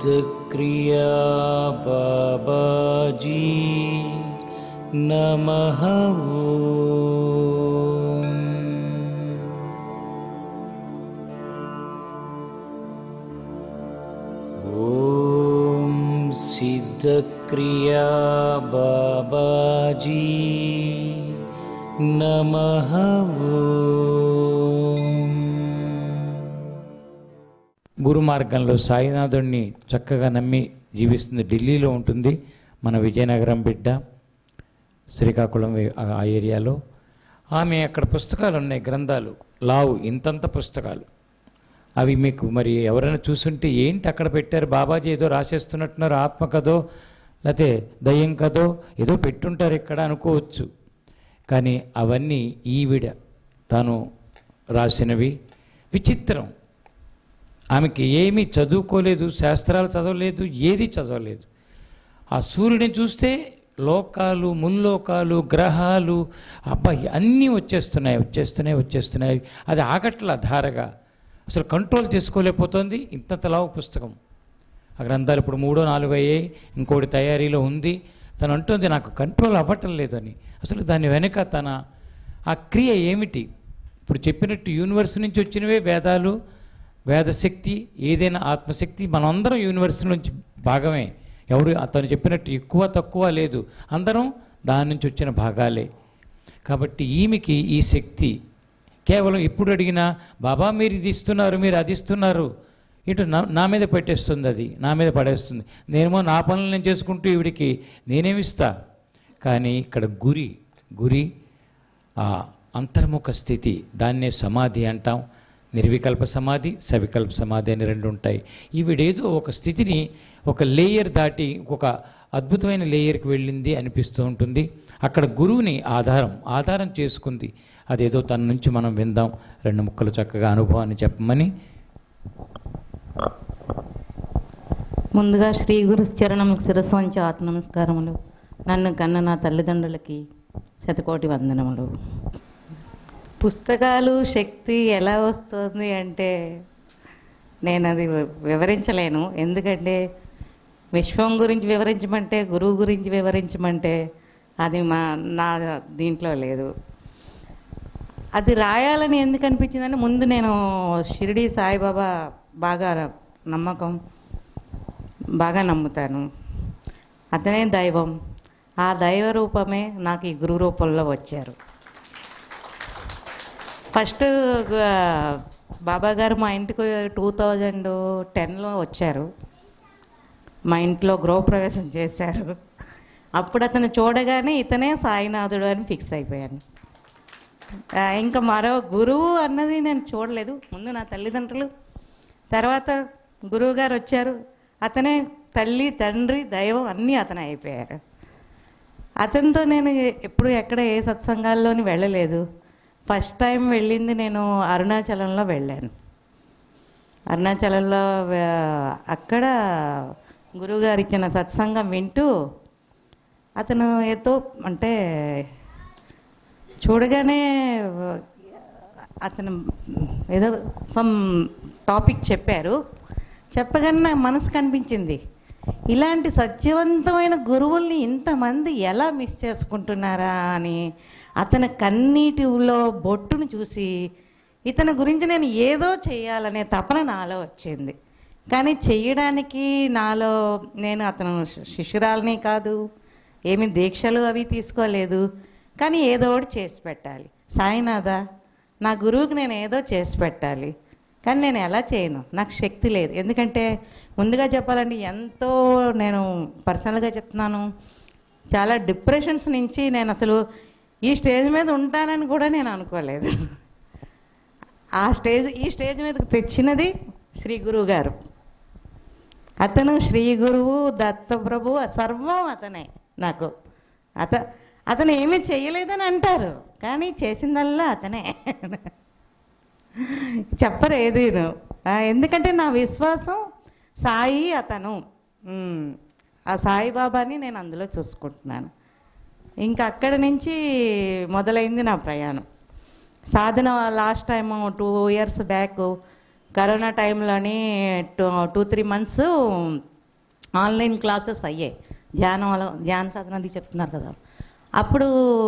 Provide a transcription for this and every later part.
सिद्धक्रिया बाबाजी नमः ॐ। ॐ सिद्धक्रिया बाबाजी नमः ॐ। గురు మార్గంలో సాయినాథుడిని చక్కగా నమ్మి జీవిస్తుంది ఢిల్లీలో ఉంటుంది మన విజయనగరం బిడ్డ శ్రీకాకుళం వే- ఆ ఆ ఏరియాలో ఆమె అక్కడ పుస్తకాలు ఉన్నాయి గ్రంథాలు లావు ఇంతంత పుస్తకాలు అవి మీకు మరి ఎవరైనా చూసుంటే ఏంటి అక్కడ పెట్టారు బాబాజీ ఏదో రాసేస్తున్నట్టున్నారు ఆత్మ కథో లేకపోతే దయ్యం కథో ఏదో పెట్టుంటారు ఇక్కడ అనుకోవచ్చు కానీ అవన్నీ ఈవిడ తాను రాసినవి విచిత్రం ఆమెకి ఏమీ చదువుకోలేదు శాస్త్రాలు చదవలేదు ఏది చదవలేదు ఆ సూర్యుడిని చూస్తే లోకాలు ముల్లోకాలు గ్రహాలు అబ్బాయి అన్నీ వచ్చేస్తున్నాయి వచ్చేస్తున్నాయి వచ్చేస్తున్నాయి అది ఆగట్ల ధారగా అసలు కంట్రోల్ చేసుకోలేకపోతుంది ఇంతంత లావు పుస్తకం ఆ గ్రంథాలు ఇప్పుడు మూడో నాలుగో అయ్యాయి ఇంకోటి తయారీలో ఉంది తను అంటుంది నాకు కంట్రోల్ అవ్వటం లేదని అసలు దాని వెనుక తన ఆ క్రియ ఏమిటి ఇప్పుడు చెప్పినట్టు యూనివర్స్ నుంచి వచ్చినవే వేదాలు వేదశక్తి ఏదైనా ఆత్మశక్తి మనందరం యూనివర్స్ నుంచి భాగమే ఎవరు అతను చెప్పినట్టు ఎక్కువ తక్కువ లేదు అందరం దాని నుంచి వచ్చిన భాగాలే కాబట్టి ఈమెకి ఈ శక్తి కేవలం ఎప్పుడు అడిగినా బాబా మీరు ఇది ఇస్తున్నారు మీరు అది ఇస్తున్నారు ఇటు నా నా మీద పెట్టేస్తుంది అది నా మీద పడేస్తుంది నేనేమో నా పనులు నేను చేసుకుంటూ ఈవిడికి నేనేమిస్తా కానీ ఇక్కడ గురి గురి ఆ అంతర్ముఖ స్థితి దాన్నే సమాధి అంటాం నిర్వికల్ప సమాధి సవికల్ప సమాధి అని రెండు ఉంటాయి ఈవిడేదో ఒక స్థితిని ఒక లేయర్ దాటి ఒక అద్భుతమైన లేయర్కి వెళ్ళింది అనిపిస్తూ ఉంటుంది అక్కడ గురువుని ఆధారం ఆధారం చేసుకుంది అదేదో తన నుంచి మనం విందాం రెండు ముక్కలు చక్కగా అనుభవాన్ని చెప్పమని ముందుగా శ్రీ గురు చరణములకు శిరస్సు వంచి ఆత్మ నమస్కారములు నన్ను కన్న నా తల్లిదండ్రులకి శతకోటి వందనములు పుస్తకాలు శక్తి ఎలా వస్తుంది అంటే నేను అది వి- వివరించలేను ఎందుకంటే విశ్వం గురించి వివరించమంటే గురువు గురించి వివరించమంటే అది మా నా దీంట్లో లేదు అది రాయాలని ఎందుకు అనిపించిందంటే ముందు నేను షిరిడి సాయిబాబా బాగా నమ్మకం బాగా నమ్ముతాను అతనే దైవం ఆ దైవ రూపమే నాకు ఈ గురు రూపంలో వచ్చారు ఫస్ట్ ఆ, బాబా గారు మా ఇంటికి టూ థౌజండ్ టెన్లో వచ్చారు మా ఇంట్లో గృహప్రవేశం చేశారు అప్పుడు అతను చూడగానే ఇతనే సాయినాథుడు అని ఫిక్స్ అయిపోయాను ఆ, ఇంకా మరో గురువు అన్నది నేను చూడలేదు ముందు నా తల్లిదండ్రులు తర్వాత గురువు గారు వచ్చారు అతనే తల్లి తండ్రి దైవం అన్నీ అతనే అయిపోయారు అతనితో నేను ఎప్పుడు ఎక్కడ ఏ సత్సంగాల్లోని వెళ్ళలేదు ఫస్ట్ టైం వెళ్ళింది నేను అరుణాచలంలో వెళ్ళాను అరుణాచలంలో వే- అక్కడ గురువుగారు ఇచ్చిన సత్సంగం వింటూ అతను ఏదో అంటే చూడగానే అతను ఏదో సమ్ టాపిక్ చెప్పారు చెప్పగానే నా మనసు కనిపించింది ఇలాంటి సత్యవంతమైన గురువుల్ని ఇంతమంది ఎలా మిస్ చేసుకుంటున్నారా అని అతని కన్నీటిలో బొట్టును చూసి ఇతని గురించి నేను ఏదో చేయాలనే తపన నాలో వచ్చింది కానీ చెయ్యడానికి నాలో నేను అతను శి- శిష్యురాలని కాదు ఏమి దీక్షలు అవి తీసుకోలేదు కానీ ఏదో ఒకటి చేసి పెట్టాలి సాయినాథ నా గురువుకి నేను ఏదో చేసి పెట్టాలి కానీ నేను ఎలా చేయను నాకు శక్తి లేదు ఎందుకంటే ముందుగా చెప్పాలంటే ఎంతో నేను పర్సనల్గా చెప్తున్నాను చాలా డిప్రెషన్స్ నుంచి నేను అసలు ఈ స్టేజ్ మీద ఉంటానని కూడా నేను అనుకోలేదు ఆ స్టేజ్ ఈ స్టేజ్ మీదకి తెచ్చినది శ్రీ గురువు గారు అతను శ్రీ గురువు దత్తప్రభు సర్వం అతనే నాకు అత అతను ఏమీ చేయలేదని అంటారు కానీ చేసిందల్లా అతనే చెప్పరు ఏదీను ఆ, ఎందుకంటే నా విశ్వాసం సాయి అతను ఉమ్, ఆ సాయిబాబాని నేను అందులో చూసుకుంటున్నాను ఇంకా అక్కడి నుంచి మొదలైంది నా ప్రయాణం సాధన last time two years back corona టైంలోని two two three months online classes అయ్యాయి ధ్యానం అలా- ధ్యాన సాధన అది చెప్తున్నారు కదా అప్పుడు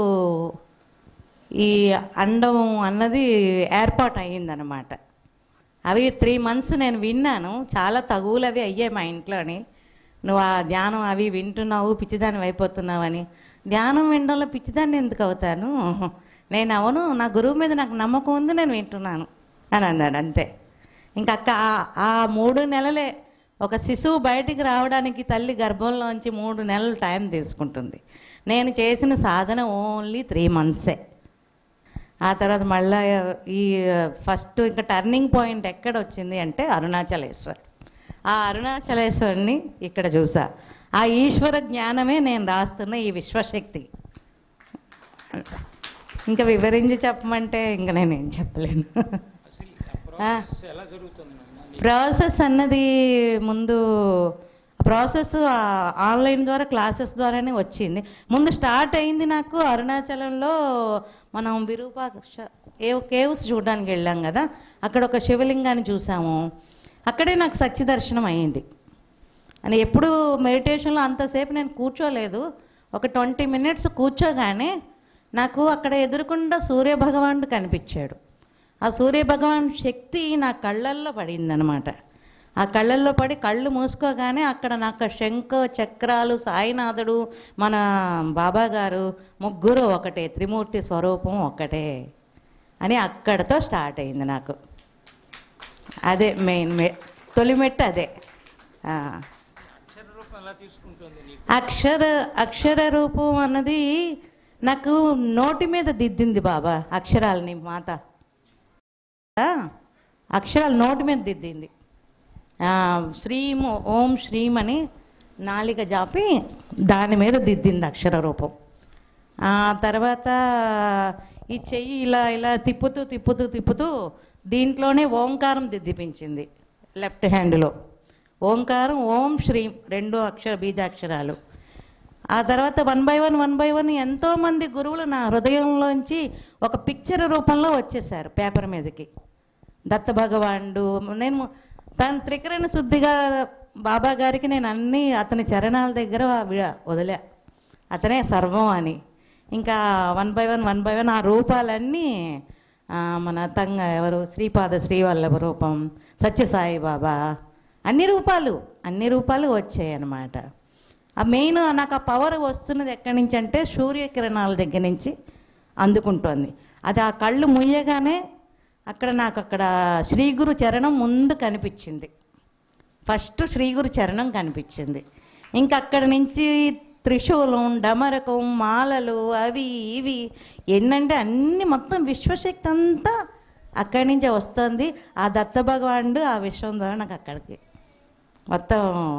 ఈ అండం అన్నది ఏర్పాటు అయ్యిందనమాట అవి త్రీ మంత్స్ నేను విన్నాను చాలా తగువులు అవి అయ్యాయి మా ఇంట్లోని నువ్వు ఆ ధ్యానం అవి వింటున్నావు పిచ్చిదాన్ని అయిపోతున్నావని ధ్యానం వినడంలో పిచ్చిదాన్ని ఎందుకు అవుతాను నేను అవును నా గురువు మీద నాకు నమ్మకం ఉంది నేను వింటున్నాను అని అన్నాడు అంతే ఇంకా అక్క ఆ- ఆ మూడు నెలలే ఒక శిశువు బయటికి రావడానికి తల్లి గర్భంలోంచి మూడు నెలలు టైం తీసుకుంటుంది నేను చేసిన సాధన ఓన్లీ త్రీ మంత్సే ఆ తర్వాత మళ్ళా ఈ ఫస్ట్ ఇంకా టర్నింగ్ పాయింట్ ఎక్కడ వచ్చింది అంటే అరుణాచలేశ్వర్ ఆ అరుణాచలేశ్వరిని ఇక్కడ చూసా ఆ ఈశ్వర జ్ఞానమే నేను రాస్తున్న ఈ విశ్వశక్తి ఇంకా వివరించి చెప్పమంటే ఇంకా నేనేం చెప్పలేను అసలు ఆ ప్రాసెస్ ఎలా జరుగుతుంది నాన్న? ప్రాసెస్ అన్నది ముందు ప్రాసెస్ ఆన్లైన్ ద్వారా క్లాసెస్ ద్వారానే వచ్చింది ముందు స్టార్ట్ అయింది నాకు అరుణాచలంలో మనం విరూపాక్ష ఏ కేవ్స్ చూడడానికి వెళ్ళాం కదా అక్కడ ఒక శివలింగాన్ని చూసాము అక్కడే నాకు సత్య దర్శనం అయింది అని ఎప్పుడు మెడిటేషన్లో అంతసేపు నేను కూర్చోలేదు ఒక ట్వంటీ మినిట్స్ కూర్చోగానే నాకు అక్కడ ఎదురుకుండా సూర్య భగవానుడు కనిపించాడు ఆ సూర్య భగవాన్ శక్తి నా కళ్ళల్లో పడిందనమాట ఆ కళ్ళల్లో పడి కళ్ళు మూసుకోగానే అక్కడ నాకు శంఖ చక్రాలు సాయినాథుడు మన బాబా గారు ముగ్గురు ఒకటే త్రిమూర్తి స్వరూపం ఒకటే అని అక్కడతో స్టార్ట్ అయింది నాకు అదే మెయిన్ మె తొలి మెట్టు అదే ఆ. అక్షర రూపం ఎలా తీసుకుంటుంది నీకు అక్షర అక్షర రూపం అన్నది నాకు నోటి మీద దిద్దింది బాబా అక్షరాలని మాత ఆ, అక్షరాలు నోటి మీద దిద్దింది ఆ, శ్రీం ఓం శ్రీం అని నాలిక జాపి దాని మీద దిద్దింది అక్షర రూపం ఆ తర్వాత ఈ చెయ్యి ఇలా ఇలా తిప్పుతూ తిప్పుతూ తిప్పుతూ దీంట్లోనే ఓంకారం దిద్దిపించింది లెఫ్ట్ హ్యాండ్లో ఓంకారం ఓం శ్రీం రెండు అక్షర బీజాక్షరాలు ఆ తర్వాత one by one one by one ఎంతోమంది గురువులు నా హృదయంలోంచి ఒక పిక్చర్ రూపంలో వచ్చేసారు పేపర్ మీదకి దత్త భగవానుడు నేను తన త్రికరణ శుద్ధిగా బాబా గారికి నేను అన్నీ అతని చరణాల దగ్గర వి- వదిలా అతనే సర్వం అని ఇంకా one by one one by one ఆ రూపాలన్నీ ఆ, మన తంగ ఎవరు శ్రీపాద శ్రీవల్లభ రూపం సత్యసాయి బాబా అన్ని రూపాలు అన్ని రూపాలు వచ్చాయి అన్నమాట ఆ మెయిన్ నాకు ఆ పవర్ వస్తున్నది ఎక్కడి నుంచి అంటే సూర్యకిరణాల దగ్గర నుంచి అందుకుంటోంది అది ఆ కళ్ళు ముయ్యగానే అక్కడ నాకు అక్కడ శ్రీగురు చరణం ముందు కనిపించింది ఫస్ట్ శ్రీగురు చరణం కనిపించింది ఇంకా అక్కడి నుంచి త్రిశూలం డమరకం మాలలు అవి ఇవి ఏంటంటే అన్ని మొత్తం విశ్వశక్తి అంతా అక్కడి నుంచే వస్తుంది ఆ దత్త భగవానుడు ఆ విశ్వం ద్వారా నాకు అక్కడికి మొత్తం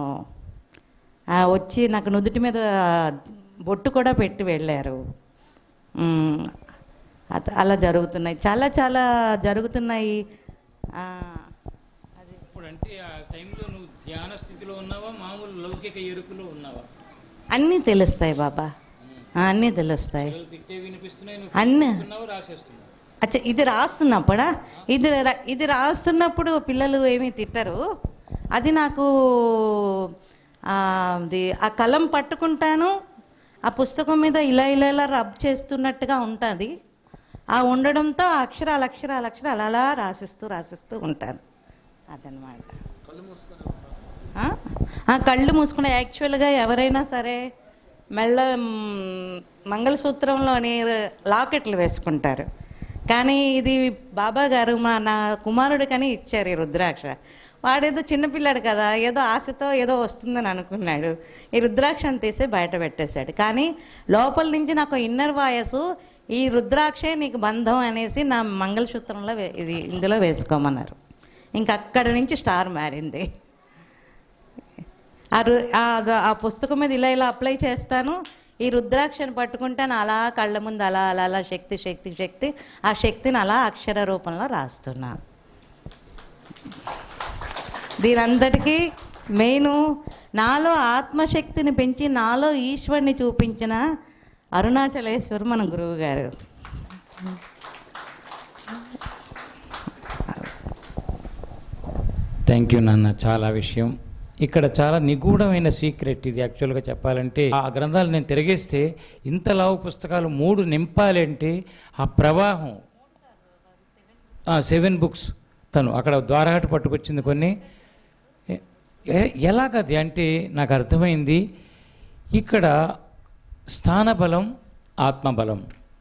ఆ వచ్చి నాకు నుదుటి మీద బొట్టు కూడా పెట్టి వెళ్ళారు ఉమ్, అత- అలా జరుగుతున్నాయి చాలా చాలా జరుగుతున్నాయి ఆ, అది ఇప్పుడు అంటే ఆ టైంలో నువ్వు ధ్యాన స్థితిలో ఉన్నావా మామూలు లౌకిక ఎరుకులో ఉన్నావా అన్నీ తెలుస్తాయి బాబా ఆ, అన్నీ తెలుస్తాయి పిల్లలు తిట్టే వినిపిస్తున్నాయి నువ్వు అన్నీ ఉన్నావు రాసేస్తున్నావు అచ్చా ఇది రాస్తున్నప్పుడా ఇది రా- ఇది రాస్తున్నప్పుడు పిల్లలు ఏమీ తిట్టరు అది నాకు ఆ, అది ఆ కలం పట్టుకుంటాను ఆ పుస్తకం మీద ఇలా ఇలా ఇలా రబ్ చేస్తున్నట్టుగా ఉంటుంది ఆ ఉండడంతో ఆ అక్షరాలు అక్షరాలు అక్షరాలు అలా రాసిస్తూ రాసిస్తూ ఉంటాను అదనమాట ఆ? ఆ, కళ్ళు మూసుకునే యాక్చువల్గా ఎవరైనా సరే మెళ్ళ మ్, మంగళసూత్రంలోని లాకెట్లు వేసుకుంటారు కానీ ఇది బాబా గారు మా నా కుమారుడికని ఇచ్చారు ఈ రుద్రాక్ష వాడేదో చిన్నపిల్లాడు కదా ఏదో ఆశతో ఏదో వస్తుందని అనుకున్నాడు ఈ రుద్రాక్షను తీసి బయట పెట్టేశాడు కానీ లోపల నుంచి నాకు ఇన్నర్ వాయస్ ఈ రుద్రాక్షే నీకు బంధం అనేసి నా మంగళసూత్రంలో వే- ఇది ఇందులో వేసుకోమన్నారు ఇంక అక్కడి నుంచి స్టార్ మారింది ఆ రు- ఆ ద- ఆ పుస్తకం మీద ఇలా ఇలా అప్లై చేస్తాను ఈ రుద్రాక్షని పట్టుకుంటాను అలా కళ్ళ ముందు అలా అలా అలా శక్తి శక్తి శక్తి ఆ శక్తిని అలా అక్షర రూపంలో రాస్తున్నాను దీనంతటికీ మెయిన్ నాలో ఆత్మశక్తిని పెంచి నాలో ఈశ్వరుని చూపించిన అరుణాచలేశ్వరు మన గురువు గారు థ్యాంక్ యూ నాన్న చాలా విషయం ఇక్కడ చాలా నిగూఢమైన సీక్రెట్ ఇది యాక్చువల్గా చెప్పాలంటే ఆ గ్రంథాలు నేను తిరిగేస్తే ఇంత లావు పుస్తకాలు మూడు నింపాలంటే ఆ ప్రవాహం సెవెన్ బుక్స్ తను అక్కడ ద్వారహాట పట్టుకొచ్చింది కొన్ని ఎ- ఎ- ఎలాగది అంటే నాకు అర్థమైంది ఇక్కడ స్థానబలం ఆత్మబలం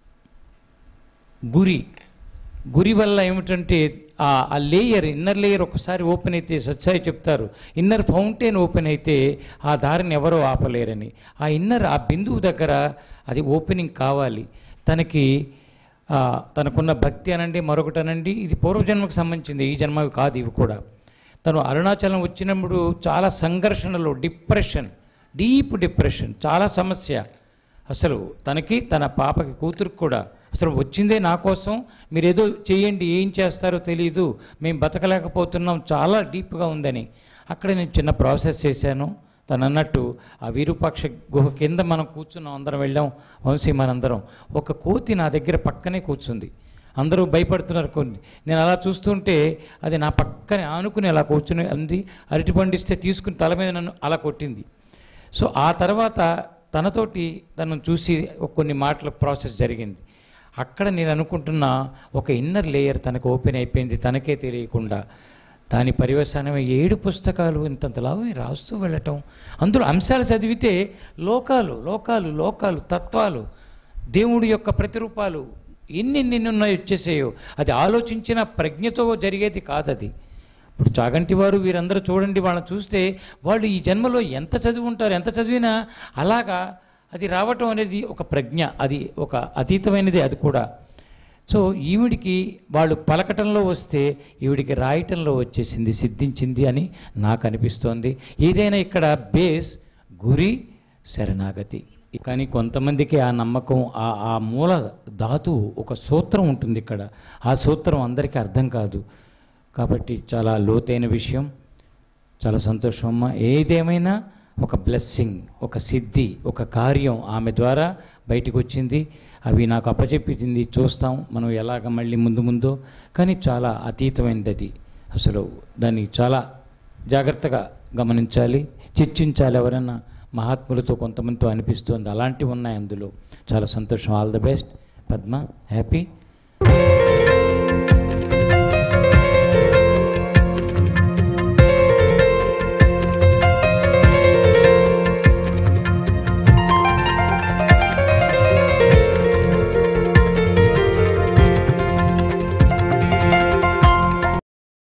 గురి గురి వల్ల ఏమిటంటే ఆ ఆ లేయర్ ఇన్నర్ లేయర్ ఒకసారి ఓపెన్ అయితే సత్సాయి చెప్తారు ఇన్నర్ ఫౌంటైన్ ఓపెన్ అయితే ఆ దారిని ఎవరో ఆపలేరని ఆ ఇన్నర్ ఆ బిందువు దగ్గర అది ఓపెనింగ్ కావాలి తనకి ఆ, తనకున్న భక్తి అనండి మరొకటి అనండి ఇది పూర్వజన్మకు సంబంధించింది ఈ జన్మవి కాదు ఇవి కూడా తను అరుణాచలం వచ్చినప్పుడు చాలా సంఘర్షణలు డిప్రెషన్ డీప్ డిప్రెషన్ చాలా సమస్య అసలు తనకి తన పాపకి కూతురికి కూడా అసలు వచ్చిందే నా కోసం మీరు ఏదో చేయండి ఏం చేస్తారో తెలియదు మేము బతకలేకపోతున్నాం చాలా డీప్గా ఉందని అక్కడ నేను చిన్న ప్రాసెస్ చేశాను తను అన్నట్టు ఆ విరూపాక్ష గుహ కింద మనం కూర్చున్నాం అందరం వెళ్ళాం వంశీ మనందరం ఒక కోతి నా దగ్గర పక్కనే కూర్చుంది అందరూ భయపడుతున్నారు కొన్ని నేను అలా చూస్తుంటే అది నా పక్కనే ఆనుకుని అలా కూర్చుని అంది అరటి పండిస్తే తీసుకుని తల మీద నన్ను అలా కొట్టింది సో ఆ తర్వాత తనతోటి తనను చూసి ఒక కొన్ని మాటల ప్రాసెస్ జరిగింది అక్కడ నేను అనుకుంటున్న ఒక ఇన్నర్ లేయర్ తనకు ఓపెన్ అయిపోయింది తనకే తెలియకుండా దాని పర్యవసానమే ఏడు పుస్తకాలు ఇంతంతలాగా రాస్తూ వెళ్ళటం అందులో అంశాలు చదివితే లోకాలు లోకాలు లోకాలు తత్వాలు దేవుడి యొక్క ప్రతిరూపాలు ఎన్ని ఎన్ని ఉన్నాయి వచ్చేసాయో అది ఆలోచించిన ప్రజ్ఞతో జరిగేది కాదది ఇప్పుడు చాగంటి వారు వీరందరూ చూడండి వాళ్ళని చూస్తే వాళ్ళు ఈ జన్మలో ఎంత చదివి ఉంటారు ఎంత చదివినా అలాగా అది రావటం అనేది ఒక ప్రజ్ఞ అది ఒక అతీతమైనది అది కూడా సో ఈవిడికి వాళ్ళు పలకటంలో వస్తే ఈవిడికి రాయటంలో వచ్చేసింది సిద్ధించింది అని నాకు అనిపిస్తోంది ఏదైనా ఇక్కడ బేస్ గురి శరణాగతి కానీ కొంతమందికి ఆ నమ్మకం ఆ ఆ మూల ధాతువు ఒక సూత్రం ఉంటుంది ఇక్కడ ఆ సూత్రం అందరికీ అర్థం కాదు కాబట్టి చాలా లోతైన విషయం చాలా సంతోషం అమ్మ ఏదేమైనా ఒక బ్లెస్సింగ్ ఒక సిద్ధి ఒక కార్యం ఆమె ద్వారా బయటికి వచ్చింది అవి నాకు అప్పచెప్పింది చూస్తాం మనం ఎలాగ మళ్ళీ ముందు ముందు కానీ చాలా అతీతమైనది అది అసలు దాన్ని చాలా జాగ్రత్తగా గమనించాలి చర్చించాలి ఎవరైనా మహాత్ములతో కొంతమందితో అనిపిస్తుంది అలాంటివి ఉన్నాయి అందులో చాలా సంతోషం all the best Padma happy